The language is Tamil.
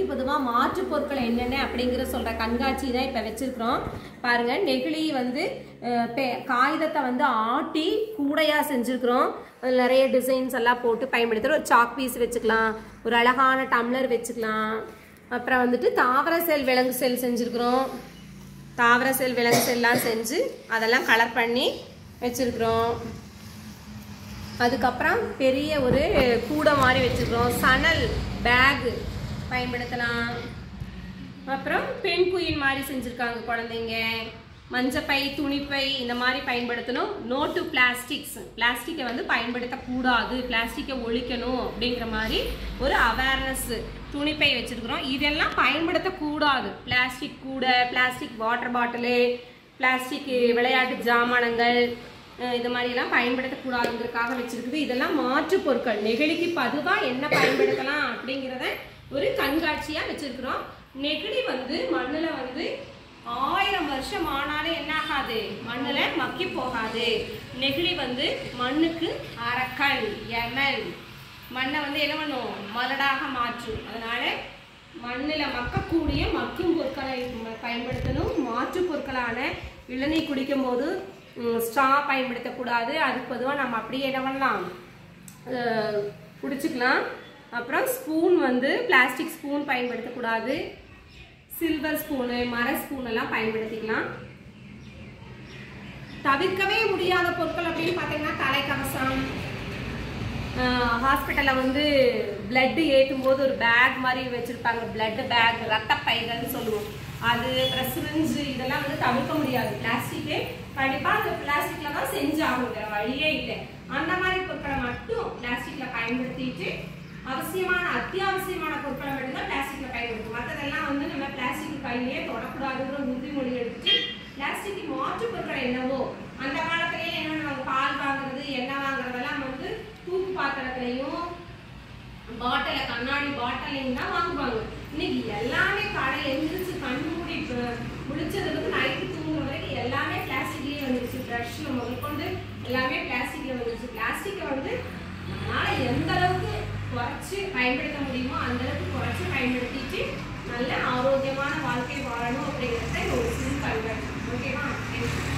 பொதுவாக மாற்று பொருட்கள் என்னென்ன அப்படிங்கிற சொல்ற கண்காட்சி தான் இப்போ வச்சிருக்கிறோம் பாருங்க நெகிழி வந்து அஹ், பே- காகிதத்தை வந்து ஆட்டி கூடையா செஞ்சிருக்கிறோம் அதுல நிறைய டிசைன்ஸ் எல்லாம் போட்டு பயன்படுத்துகிறோம் ஒரு சாக் பீஸ் வச்சுக்கலாம் ஒரு அழகான டம்ளர் வச்சுக்கலாம் அப்புறம் வந்துட்டு தாவர செல் விலங்கு செல் செஞ்சுருக்குறோம் தாவர செல் விலங்கு செல்லாம் செஞ்சு அதெல்லாம் கலர் பண்ணி வச்சிருக்கிறோம் அதுக்கப்புறம் பெரிய ஒரு கூடை மாதிரி வச்சுருக்கிறோம் சணல் பேக் பயன்படுத்தலாம் அப்புறம் பெண் குயில் மாதிரி செஞ்சுருக்காங்க குழந்தைங்க மஞ்சப்பை துணிப்பை இந்த மாதிரி பயன்படுத்தணும் நோ டு பிளாஸ்டிக்ஸ் பிளாஸ்டிக்கை வந்து பயன்படுத்தக்கூடாது பிளாஸ்டிக்கை ஒழிக்கணும் அப்படிங்கிற மாதிரி ஒரு அவேர்னஸ் துணிப்பை வச்சுருக்குறோம் இதெல்லாம் பயன்படுத்தக்கூடாது பிளாஸ்டிக் கூடை பிளாஸ்டிக் வாட்டர் பாட்டிலு பிளாஸ்டிக் விளையாட்டு ஜாமானங்கள் அஹ் இது மாதிரி எல்லாம் பயன்படுத்தக்கூடாதுங்கிறதுக்காக வச்சிருக்குது இதெல்லாம் மாற்று பொருட்கள் நெகிழிக்கு பதுவாக என்ன பயன்படுத்தலாம் அப்படிங்கிறத ஒரு கண்காட்சியா வச்சிருக்கிறோம் நெகிழி வந்து மண்ணுல வந்து ஆயிரம் வருஷம் ஆனாலும் என்ன ஆகாது மண்ணுல மக்கி போகாது நெகிழி வந்து மண்ணுக்கு அரக்கன் யமன் மண்ணை வந்து என்ன பண்ணும் மலடாக மாற்றும் அதனால மண்ணில் மக்கக்கூடிய மக்கும் பொருட்களை ம- பயன்படுத்தணும் மாற்று பொருட்களான இளநீர் குடிக்கும் போது ஸ்ட்ரா பயன்படுத்தக்கூடாது அதுக்கு பொதுவாக நம்ம அப்படியே என்ன பண்ணலாம் அஹ், குடிச்சுக்கலாம் அப்புறம் ஸ்பூன் வந்து பிளாஸ்டிக் ஸ்பூன் பயன்படுத்தக்கூடாது சில்வர் ஸ்பூனு மர ஸ்பூன் எல்லாம் பயன்படுத்திக்கலாம் தவிர்க்கவே முடியாத பொருட்கள் அப்படின்னு பார்த்தீங்கன்னா தலைக்கவசம் ஹாஸ்பிட்டலில் வந்து பிளட்டு ஏற்றும் போது ஒரு பேக் மாதிரி வச்சுருப்பாங்க பிளட் பேக் ரத்த பைகள்னு சொல்லுவோம் அது அப்புறம் சிரிஞ்சு இதெல்லாம் வந்து தவிர்க்க முடியாது பிளாஸ்டிக்கு கண்டிப்பாக அது பிளாஸ்டிக்கில் தான் செஞ்சாகும் வேற வழியே இல்லை அந்த மாதிரி பொருட்களை மட்டும் பிளாஸ்டிக்கில் பயன்படுத்திட்டு அவசியமான அத்தியாவசியமான பொருட்களை மட்டும்தான் பிளாஸ்டிக்கில் பயன்படுத்தும் மற்றதெல்லாம் வந்து நம்ம பிளாஸ்டிக் கையிலேயே தொடக்கூடாதுங்கிற உறுதிமொழி எடுத்துட்டு பிளாஸ்டிக் மாற்று பொருட்கள் என்னவோ அந்த காலத்திலேயே என்ன நம்ம பால் வாங்குறது எண்ணெய் வாங்குறதெல்லாம் வந்து தூக்கு பாத்திரத்துலையும் பாட்டில கண்ணாடி பாட்டிலையும் தான் வாங்குவாங்க இன்னைக்கு எல்லாமே கடை எந்திரிச்சு கண் மூடி ப- முழிச்சதுக்கு நைட்டு தூங்குற வரைக்கும் எல்லாமே பிளாஸ்டிக்லயே வந்துருச்சு ப்ரஷ்ல முதற்கொண்டு எல்லாமே பிளாஸ்டிக்ல வந்துருச்சு பிளாஸ்டிக்கை வந்து நம்மளால எந்த அளவுக்கு குறைச்சு பயன்படுத்த முடியுமோ அந்த அளவுக்கு குறைச்சு பயன்படுத்திட்டு நல்ல ஆரோக்கியமான வாழ்க்கை வாழணும் அப்படிங்கிறத ஒரு சிறு கல்வி ஓகேவா